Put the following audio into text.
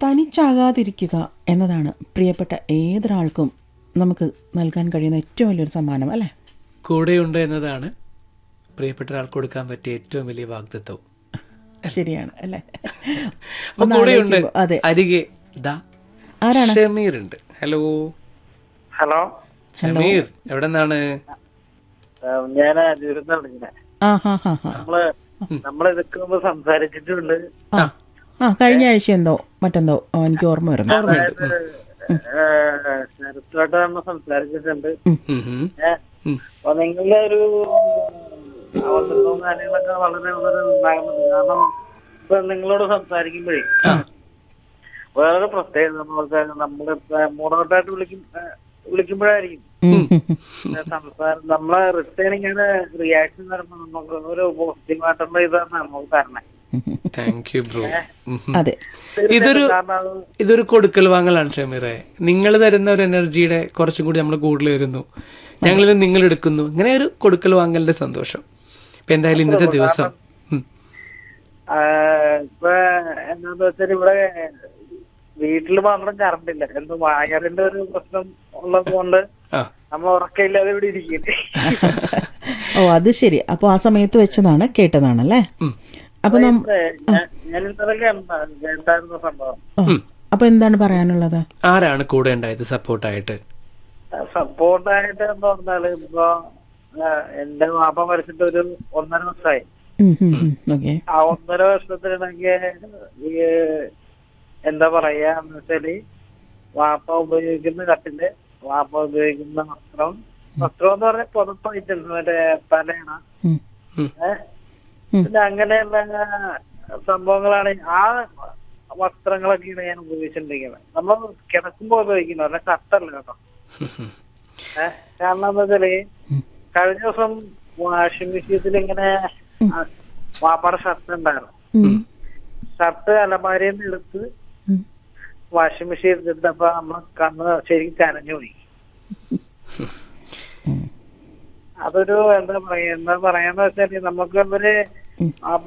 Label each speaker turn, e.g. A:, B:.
A: തനിച്ചാകാതിരിക്കുക എന്നതാണ് പ്രിയപ്പെട്ട ഏതൊരാൾക്കും നമുക്ക് നൽകാൻ കഴിയുന്ന ഏറ്റവും വലിയൊരു സമ്മാനം അല്ലേ
B: കൂടെയുണ്ട് എന്നതാണ് പ്രിയപ്പെട്ട ഒരാൾക്ക് കൊടുക്കാൻ പറ്റിയ ഏറ്റവും വലിയ വാഗ്ദത്വം
A: ശരിയാണ് അല്ലേ
B: അപ്പൊ
A: ഒന്ന്
B: കൂടെയുണ്ട്
A: ആലോചിക്കുമ്പോ- അതെ
B: അരികെ ദാ ഷമീർ ഉണ്ട് ഹലോ
C: ഹലോ
B: ഷമീർ എവിടെ നിന്നാണ്
C: ഞാൻ ദുരിതം വിളിക്കുന്നത്
A: ആ ഹാ ഹാ ഹാ
C: നമ്മള് നമ്മള് ഇതൊക്കെ മുമ്പ് സംസാരിച്ചിട്ടുണ്ട്
A: ആ ആ കഴിഞ്ഞ ആഴ്ച എന്തോ മറ്റെന്തോ ആ, എനിക്ക് ഓർമ്മ വരുന്നു
C: അതായത് ശരത്തുമായിട്ട് നമ്മൾ സംസാരിച്ചിട്ടുണ്ട്
B: ഉം ഹും.
C: ഏ,
B: ഉം.
C: അപ്പൊ നിങ്ങളുടെ ഒരു അവസരവും കാര്യങ്ങളൊക്കെ വളരെ വളരെ ഉണ്ടാകുന്നുണ്ട് കാരണം ഇപ്പൊ നിങ്ങളോട് സംസാരിക്കുമ്പോഴേ വേറെ പ്രത്യേകത നമ്മൾക്ക് നമ്മള് മൂടോട്ടായിട്ട് വിളിക്കും ഏ, വിളിക്കുമ്പോഴായിരിക്കും
A: ഉം, ഉം, ഉം.
C: സംസാരം നമ്മളെ റിട്ടേണിങ്ങനെ റിയാക്ഷൻ വരുമ്പോ നമുക്ക് ഒരു പോസിറ്റീവായിട്ടുള്ള ഇതാണ് നമുക്ക് തരണേ
B: താങ്ക് യു ബ്രോ
A: അതെ
B: ഇതൊരു
C: കാരണം അത്
B: ഇതൊരു കൊടുക്കൽ വാങ്ങലാണ് ഷമീറെ നിങ്ങൾ തരുന്ന ഒരു എനർജിയുടെ കുറച്ചും കൂടി നമ്മൾ കൂടുതൽ വരുന്നു ഞങ്ങളിത് നിങ്ങൾ എടുക്കുന്നു ഇങ്ങനെ ഒരു കൊടുക്കൽ വാങ്ങലിന്റെ സന്തോഷം ഇപ്പൊ എന്തായാലും ഇന്നത്തെ ദിവസം ഉം.
C: ആ, ഇപ്പൊ എന്താന്ന് വെച്ചാൽ ഇവിടെ വീട്ടിൽ മാത്രം കറണ്ട് ഇല്ല എന്ത് വയറിന്റെ ഒരു പ്രശ്നം ഉള്ളത് കൊണ്ട്
B: ആ
C: നമ്മൾ ഉറക്കമില്ലാതെ ഇവിടെ ഇരിക്കുന്നത്
A: ഓ അത് ശരി അപ്പോൾ ആ സമയത്ത് വെച്ചതാണ് കേട്ടതാണല്ലേ
B: ഉം.
A: അപ്പൊ നം
C: ഞാൻ ഇന്നലെ കേട്ടായിരുന്ന സംഭവം
A: ഓ, അപ്പൊ എന്താണ് പറയാനുള്ളത്
B: ആരാണ് കൂടെ ഉണ്ടായത് സപ്പോർട്ടായിട്ട്
C: സപ്പോർട്ടായിട്ട് എന്ന് പറഞ്ഞാല് ഇപ്പൊ ആ, എന്റെ വാപ്പ മരിച്ചിട്ട് ഒരു ഒന്നര വർഷമായി
A: ഓക്കെ
C: ആ ഒന്നര വർഷത്തിനിടയ്ക്ക് ഈ എന്താ പറയാ എന്ന് വെച്ചാല് വാപ്പ ഉപയോഗിക്കുന്ന കട്ടില് വാപ്പ ഉപയോഗിക്കുന്ന വസ്ത്രം വസ്ത്രം എന്ന് പറഞ്ഞാൽ പുറത്തായിട്ടുണ്ട് മറ്റേ തലയണ
B: ഉം.
C: ഏഹ് പിന്നെ അങ്ങനെയുള്ള സംഭവങ്ങളാണ് ആ വസ്ത്രങ്ങളൊക്കെയാണ് ഞാൻ ഉപയോഗിച്ചിട്ടിരിക്കുന്നത് നമ്മൾ കിടക്കുമ്പോ ഉപയോഗിക്കുന്നത് അല്ല കട്ടല്ല കേട്ടോ ഏഹ് കാരണം എന്താ വെച്ചാല് കഴിഞ്ഞ ദിവസം വാഷിംഗ് മെഷീനിൽ ഇങ്ങനെ ആ, വാപ്പാടെ ഷർട്ട് ഉണ്ടായിരുന്നു ഷർട്ട് അലമാരയിൽ നിന്ന് എടുത്ത് വാഷിംഗ് മെഷീൻ ഇട്ടപ്പോ നമ്മളെ കണ്ണ് ശരിക്കും കരഞ്ഞു പോയി അതൊരു എന്താ പറയാ എന്താ പറയാന്ന് വെച്ചാല് നമുക്ക് അവര് ആ